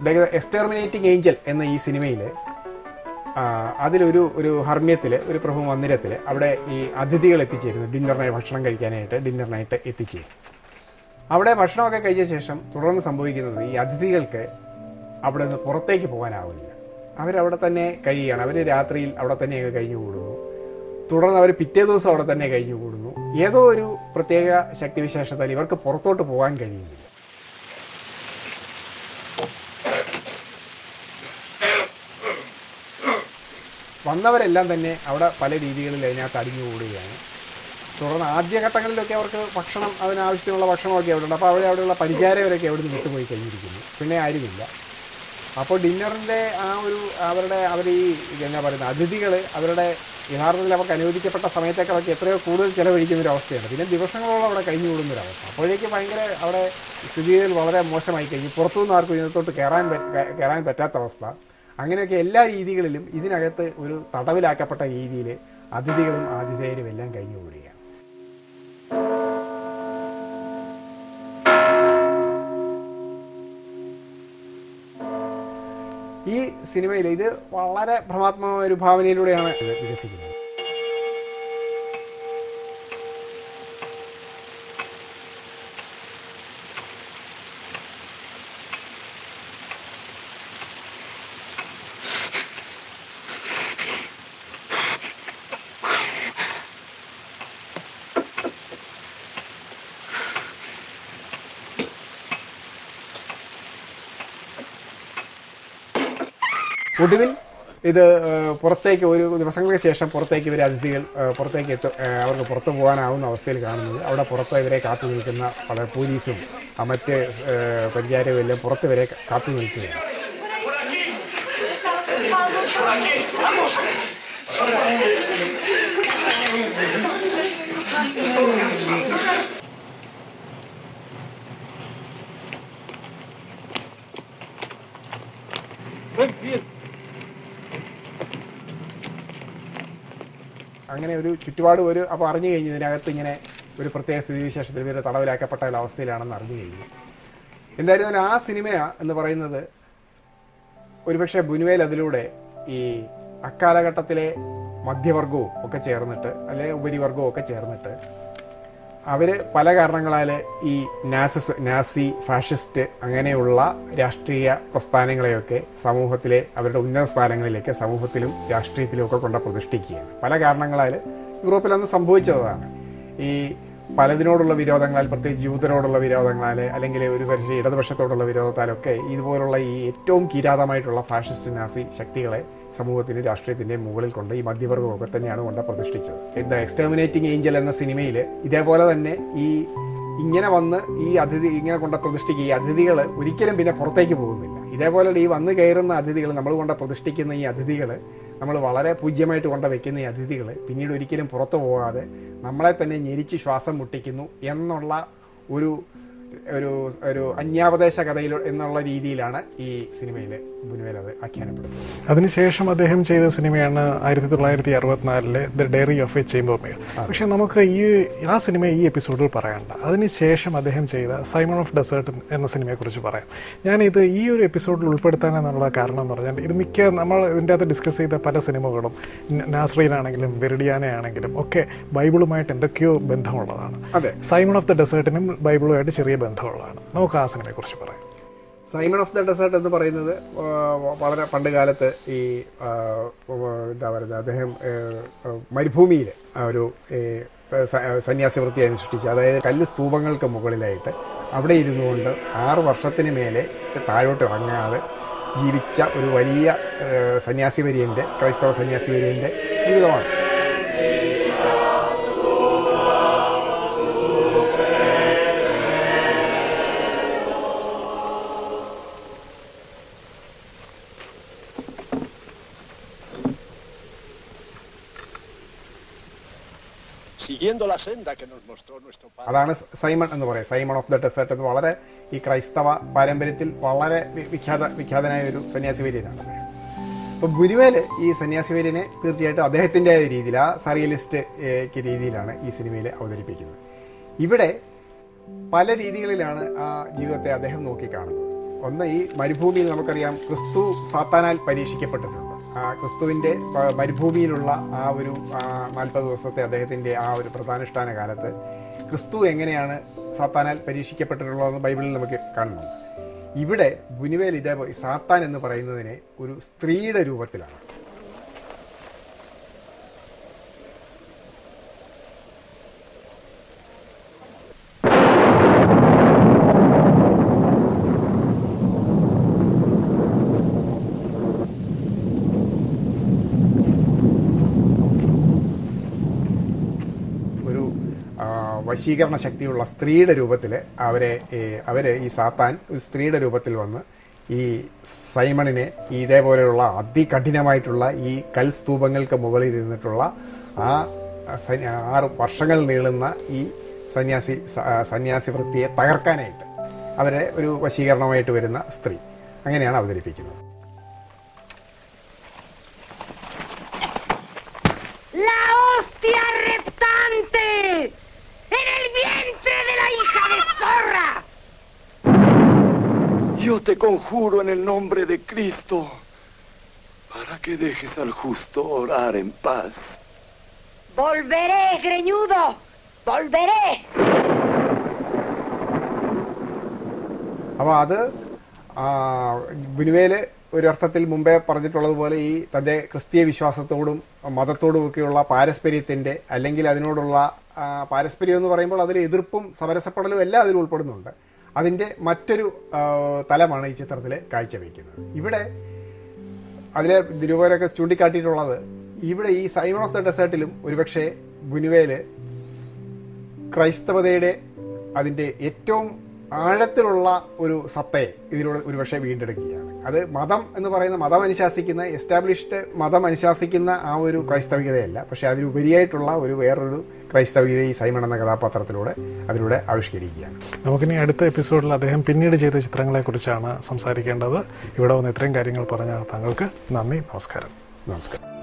Exterminating angel എന്ന ഈ സിനിമയിൽ അതിലൊരു ഒരു ഹർമ്മ്യത്തിൽ ഒരു പ്രഭു മന്ദിരത്തിൽ അവിടെ ഈ അതിഥികൾ എത്തിച്ചേരുന്നു ഡിന്നറിനായി ഭക്ഷണം കഴിക്കാനായിട്ട് ഡിന്നറിനായിട്ട് എത്തിച്ചേരും അവിടെ ഭക്ഷണമൊക്കെ കഴിച്ച ശേഷം തുടർന്ന് സംഭവിക്കുന്നത് ഈ അതിഥികൾക്ക് അവിടെ നിന്ന് പുറത്തേക്ക് പോകാനാവില്ല അവരവിടെ തന്നെ കഴിയുകയാണ് അവർ രാത്രിയിൽ അവിടെ തന്നെ അങ്ങ് കഴിഞ്ഞു കൂടുന്നു തുടർന്ന് അവർ പിറ്റേ ദിവസം അവിടെ തന്നെ കഴിഞ്ഞു കൂടുന്നു ഏതോ ഒരു പ്രത്യേക ശക്തിവിശേഷത്താൽ ഇവർക്ക് പുറത്തോട്ട് പോകാൻ കഴിയുന്നില്ല വന്നവരെല്ലാം തന്നെ അവിടെ പല രീതികളിൽ അതിനകത്ത് അടിഞ്ഞുകൂടുകയാണ് തുടർന്ന് ആദ്യഘട്ടങ്ങളിലൊക്കെ അവർക്ക് ഭക്ഷണം അതിനാവശ്യത്തിനുള്ള ഭക്ഷണമൊക്കെ അവിടെ ഉണ്ട് അപ്പോൾ അവിടെ അവിടെയുള്ള പരിചാരകരൊക്കെ അവിടെ നിന്ന് വിട്ടുപോയി കഴിഞ്ഞിരിക്കുന്നു പിന്നെ ആരുമില്ല അപ്പോൾ ഡിന്നറിൻ്റെ ആ ഒരു അവരുടെ അവർ ഈ എന്നാ പറയുന്നത് അതിഥികൾ അവരുടെ യഥാർത്ഥത്തിൽ അവർക്ക് അനുവദിക്കപ്പെട്ട സമയത്തേക്കാളൊക്കെ എത്രയോ കൂടുതൽ ചിലവഴിക്കുന്ന ഒരു അവസ്ഥയാണ് പിന്നെ ദിവസങ്ങളോളം അവിടെ കഴിഞ്ഞു കൂടുന്ന ഒരു അവസ്ഥ അപ്പോഴേക്ക് ഭയങ്കര അവിടെ സ്ഥിതിയിൽ വളരെ മോശമായി കഴിഞ്ഞു പുറത്തുനിന്ന് ആർക്കും ഇതിനകത്തോട്ട് കയറാൻ പറ്റ- കയറാൻ പറ്റാത്ത അവസ്ഥ അങ്ങനെയൊക്കെ എല്ലാ രീതികളിലും ഇതിനകത്ത് ഒരു തടവിലാക്കപ്പെട്ട രീതിയിൽ അതിഥികളും ആതിഥേയരും എല്ലാം കഴിഞ്ഞു കൂടുകയാണ് ഈ സിനിമയിൽ ഇത് വളരെ ഭ്രമാത്മകമായ ഒരു ഭാവനയിലൂടെയാണ് ഇത് വികസിക്കുന്നത് ഒടുവിൽ ഇത് ഏഹ്, പുറത്തേക്ക് ഒരു ദിവസങ്ങൾക്ക് ശേഷം പുറത്തേക്ക് ഇവർ അതിഥികൾ ഏഹ്, പുറത്തേക്ക് എത്ത ഏഹ്, അവർക്ക് പുറത്തു പോകാനാവുന്ന അവസ്ഥയിൽ കാണുന്നത് അവിടെ പുറത്ത് ഇവരെ കാത്തു നിൽക്കുന്ന പല പോലീസും ആ മറ്റ് ഏഹ്, പരിചാരവും എല്ലാം പുറത്ത് ഇവരെ കാത്തു നിൽക്കുകയാണ് അങ്ങനെ ഒരു ചുറ്റുപാട് ഒരു അപ്പോൾ അറിഞ്ഞു കഴിഞ്ഞു ഇതിനകത്ത് ഇങ്ങനെ ഒരു പ്രത്യേക സ്ഥിതിവിശേഷത്തിൽ ഇവർ തടവിലാക്കപ്പെട്ട ഒരു അവസ്ഥയിലാണെന്ന് അറിഞ്ഞു കഴിഞ്ഞു എന്തായാലും ആ സിനിമ എന്ന് പറയുന്നത് ഒരുപക്ഷെ ബുനുവേൽ അതിലൂടെ ഈ അക്കാലഘട്ടത്തിലെ മധ്യവർഗവും ഒക്കെ ചേർന്നിട്ട് അല്ലെങ്കിൽ ഉപരിവർഗവും ഒക്കെ ചേർന്നിട്ട് അവർ പല കാരണങ്ങളാൽ ഈ നാസിസ് നാസി ഫാഷിസ്റ്റ് അങ്ങനെയുള്ള രാഷ്ട്രീയ പ്രസ്ഥാനങ്ങളെയൊക്കെ സമൂഹത്തിലെ അവരുടെ ഉന്നത സ്ഥാനങ്ങളിലേക്ക് സമൂഹത്തിലും രാഷ്ട്രീയത്തിലും ഒക്കെ കൊണ്ട് പ്രതിഷ്ഠിക്കുകയാണ് പല കാരണങ്ങളാൽ യൂറോപ്പിൽ അന്ന് സംഭവിച്ചതാണ് ഈ പലതിനോടുള്ള വിരോധങ്ങളാൽ പ്രത്യേകിച്ച് യൂതരോടുള്ള വിരോധങ്ങളാൽ അല്ലെങ്കിൽ ഒരു പക്ഷേ ഇടതുപക്ഷത്തോടുള്ള വിരോധത്താലൊക്കെ ഇതുപോലുള്ള ഈ ഏറ്റവും കിരാതമായിട്ടുള്ള ഫാഷിസ്റ്റ് നാസി ശക്തികളെ സമൂഹത്തിന് രാഷ്ട്രീയത്തിന്റെ മുകളിൽ കൊണ്ട് ഈ മധ്യവർഗമൊക്കെ തന്നെയാണ് കൊണ്ട് പ്രതിഷ്ഠിച്ചത് ദ എക്സ്റ്റർമിനേറ്റിംഗ് ഏഞ്ചൽ എന്ന സിനിമയിൽ ഇതേപോലെ തന്നെ ഈ ഇങ്ങനെ വന്ന് ഈ അതിഥി ഇങ്ങനെ കൊണ്ട് പ്രതിഷ്ഠിക്കുക ഈ അതിഥികൾ ഒരിക്കലും പിന്നെ പുറത്തേക്ക് പോകുന്നില്ല ഇതേപോലെ ഈ വന്ന് കയറുന്ന അതിഥികൾ നമ്മൾ കൊണ്ട് പ്രതിഷ്ഠിക്കുന്ന ഈ അതിഥികൾ നമ്മൾ വളരെ പൂജ്യമായിട്ട് കൊണ്ട് വെക്കുന്ന ഈ അതിഥികൾ പിന്നീട് ഒരിക്കലും പുറത്തു പോകാതെ നമ്മളെ തന്നെ ഞെരിച്ച് ശ്വാസം മുട്ടിക്കുന്നു എന്നുള്ള ഒരു ഒരു ഒരു അന്യാപദേശ കഥയിൽ എന്നുള്ള രീതിയിലാണ് ഈ സിനിമയിൽ ബുനുവേൽ അത് ആഖ്യാനപ്പെടുന്നത് അതിനുശേഷം അദ്ദേഹം ചെയ്ത സിനിമയാണ് ആയിരത്തി തൊള്ളായിരത്തി അറുപത്തിനാലിലെ the diary of a chambermaid പക്ഷെ നമുക്ക് ഈ ആ സിനിമ ഈ എപ്പിസോഡിൽ പറയണ്ട അതിനുശേഷം അദ്ദേഹം ചെയ്ത സൈമൺ ഓഫ് ഡെസേർട്ട് എന്ന സിനിമയെക്കുറിച്ച് പറയാം ഞാനിത് ഈ ഒരു എപ്പിസോഡിൽ ഉൾപ്പെടുത്താനെന്നുള്ള കാരണം എന്ന് പറഞ്ഞാൽ ഇത് മിക്ക നമ്മൾ ഇതിൻ്റെ അകത്ത് ഡിസ്കസ് ചെയ്ത പല സിനിമകളും ന- നാസ്രീനാണെങ്കിലും വെറിഡിയാനെ ആണെങ്കിലും ഒക്കെ ബൈബിളുമായിട്ട് എന്തൊക്കെയോ ബന്ധമുള്ളതാണ് അതെ സൈമൺ ഓഫ് ദ ഡെസേർട്ടിനും ബൈബിളുമായിട്ട് ചെറിയ ബന്ധമുള്ളതാണ് നമുക്ക് ആ സിനിമയെക്കുറിച്ച് പറയാം സൈമൺ ഓഫ് ദ ഡെസേർട്ട് എന്ന് പറയുന്നത് ആ, വളരെ പണ്ട് കാലത്ത് ഈ ആ, എന്താ പറയുന്നത് അദ്ദേഹം മരുഭൂമിയിൽ ഒരു ഏ, സ- സന്യാസി വൃത്തിയായി സൃഷ്ടിച്ചു അതായത് കല്ല് സ്തൂപങ്ങൾക്ക് മുകളിലായിട്ട് അവിടെ ഇരുന്നു കൊണ്ട് ആറ് വർഷത്തിന് മേലെ താഴോട്ട് ഇറങ്ങാതെ ജീവിച്ച ഒരു വലിയ ഏ, സന്യാസി വര്യൻ്റെ ക്രൈസ്തവ സന്യാസി വര്യൻ്റെ ജീവിതമാണ് Siguiendo la senda que nos mostró nuestro padre. അതാണ് സൈമൺ എന്ന് പറയുന്നത് സൈമൺ ഓഫ് ദ ഡെസേർട്ട് എന്ന് വളരെ ഈ ക്രൈസ്തവ പാരമ്പര്യത്തിൽ വളരെ വി- വിഖ്യാത വിഖ്യാതനായ ഒരു സന്യാസി വര്യനാണ് അദ്ദേഹം അപ്പോൾ ഗുരുവേൽ ഈ സന്യാസി വര്യനെ തീർച്ചയായിട്ടും അദ്ദേഹത്തിൻ്റെ രീതിയിൽ ആ സറിയലിസ്റ്റ് രീതിയിലാണ് ഈ സിനിമയിൽ അവതരിപ്പിക്കുന്നത് ഇവിടെ പല രീതികളിലാണ് ആ ജീവിതത്തെ അദ്ദേഹം നോക്കിക്കാണുന്നത് ഒന്ന് ഈ മരുഭൂമിയിൽ നമുക്കറിയാം ക്രിസ്തു സാത്താനാൽ പരീക്ഷിക്കപ്പെട്ടിട്ടുണ്ട് ആ ക്രിസ്തുവിൻ്റെ പ- മരുഭൂമിയിലുള്ള ആ ഒരു നാൽപ്പത് ദിവസത്തെ അദ്ദേഹത്തിൻ്റെ ആ ഒരു പ്രധാനുഷ്ഠാന കാലത്ത് ക്രിസ്തു എങ്ങനെയാണ് സാത്താനാൽ പരീക്ഷിക്കപ്പെട്ടിട്ടുള്ളതെന്ന് ബൈബിളിൽ നമുക്ക് കാണുന്നുണ്ട് ഇവിടെ ബുനുവേൽ ഇതേപോലെ സാത്താൻ എന്ന് പറയുന്നതിനെ ഒരു സ്ത്രീയുടെ രൂപത്തിലാണ് ഒരു ആ, വശീകരണ ശക്തിയുള്ള സ്ത്രീയുടെ രൂപത്തിൽ അവരെ അവർ ഈ സാത്താൻ ഒരു സ്ത്രീയുടെ രൂപത്തിൽ വന്ന് ഈ സൈമണിനെ ഈ ഇതേപോലെയുള്ള അതികഠിനമായിട്ടുള്ള ഈ കൽ സ്തൂപങ്ങൾക്ക് മുകളിൽ ഇരുന്നിട്ടുള്ള ആ സന്യ- ആറ് വർഷങ്ങൾ നീളുന്ന ഈ സന്യാസി സ- സന്യാസി വൃത്തിയെ തകർക്കാനായിട്ട് അവരെ ഒരു വശീകരണമായിട്ട് വരുന്ന സ്ത്രീ അങ്ങനെയാണ് അവതരിപ്പിക്കുന്നത് ¡La hostia reptante! ¡En el vientre de la hija de zorra! Yo te conjuro en el nombre de Cristo para que dejes al justo orar en paz. ¡Volveré, greñudo! ¡Volveré! അപ്പോൾ അത് ആ, ബുനുവേല് ഒരർത്ഥത്തിൽ മുമ്പേ പറഞ്ഞിട്ടുള്ളതുപോലെ ഈ തൻ്റെ ക്രിസ്തീയ വിശ്വാസത്തോടും മതത്തോടും ഒക്കെയുള്ള പാരസ്പര്യത്തിൻ്റെ അല്ലെങ്കിൽ അതിനോടുള്ള ആ, പാരസ്പര്യം എന്ന് പറയുമ്പോൾ അതിൽ എതിർപ്പും സമരസപ്പെടലും എല്ലാം അതിൽ ഉൾപ്പെടുന്നുണ്ട് അതിൻ്റെ മറ്റൊരു ആ, തലമാണ് ഈ ചിത്രത്തിൽ കാഴ്ചവെക്കുന്നത് ഇവിടെ അതിലെ നിരൂപകരൊക്കെ ചൂണ്ടിക്കാട്ടിയിട്ടുള്ളത് ഇവിടെ ഈ സൈമൺ ഓഫ് ദ ഡെസേർട്ടിലും ഒരുപക്ഷെ ബുനുവേല് ക്രൈസ്തവതയുടെ അതിൻ്റെ ഏറ്റവും ആഴത്തിലുള്ള ഒരു സത്തയെ ഇതിലൂടെ ഒരുപക്ഷെ വീണ്ടെടുക്കുകയാണ് അത് മതം എന്ന് പറയുന്ന മതം അനുശാസിക്കുന്ന എസ്റ്റാബ്ലിഷ്ഡ് മതം അനുശാസിക്കുന്ന ആ ഒരു ക്രൈസ്തവികതയല്ല പക്ഷേ അതിലുപരിയായിട്ടുള്ള ഒരു വേറൊരു ക്രൈസ്തവികത ഈ സൈമൺ എന്ന കഥാപാത്രത്തിലൂടെ അതിലൂടെ ആവിഷ്കരിക്കുകയാണ് നമുക്കിനി അടുത്ത എപ്പിസോഡിൽ അദ്ദേഹം പിന്നീട് ചെയ്ത ചിത്രങ്ങളെക്കുറിച്ചാണ് സംസാരിക്കേണ്ടത് ഇവിടെ വന്ന് ഇത്രയും കാര്യങ്ങൾ പറഞ്ഞ താങ്കൾക്ക് നന്ദി നമസ്കാരം നമസ്കാരം